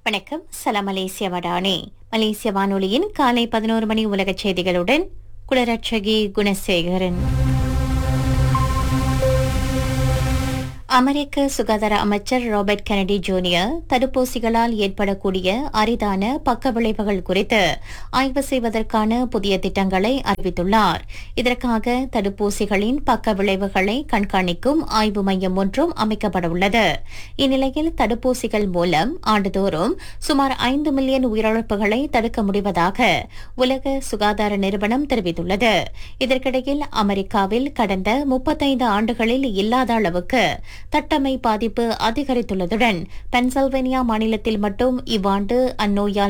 வணக்கம் சலாம் மலேசிய வடானே மலேசிய வானொலியின் காலை பதினோரு மணி உலகச் செய்திகளுடன் குளரட்சகி குணசேகரன் அமெரிக்க சுகாதார அமைச்சர் ராபர்ட் கெனடி ஜூனியர் தடுப்பூசிகளால் ஏற்படக்கூடிய அரிதான பக்க விளைவுகள் குறித்து ஆய்வு செய்வதற்கான புதிய திட்டங்களை அறிவித்துள்ளார் இதற்காக தடுப்பூசிகளின் பக்க விளைவுகளை கண்காணிக்கும் ஆய்வு மையம் ஒன்றும் அமைக்கப்படவுள்ளது இந்நிலையில் தடுப்பூசிகள் மூலம் ஆண்டுதோறும் சுமார் ஐந்து மில்லியன் உயிரிழப்புகளை தடுக்க முடிவதாக உலக சுகாதார நிறுவனம் தெரிவித்துள்ளது இதற்கிடையில் அமெரிக்காவில் கடந்த முப்பத்தைந்து ஆண்டுகளில் இல்லாத அளவுக்கு தட்டமை பாதிப்பு அதிகரித்துள்ளதுடன் பென்சில்வேனியா மாநிலத்தில் மட்டும் இவ்வாண்டு அந்நோயால்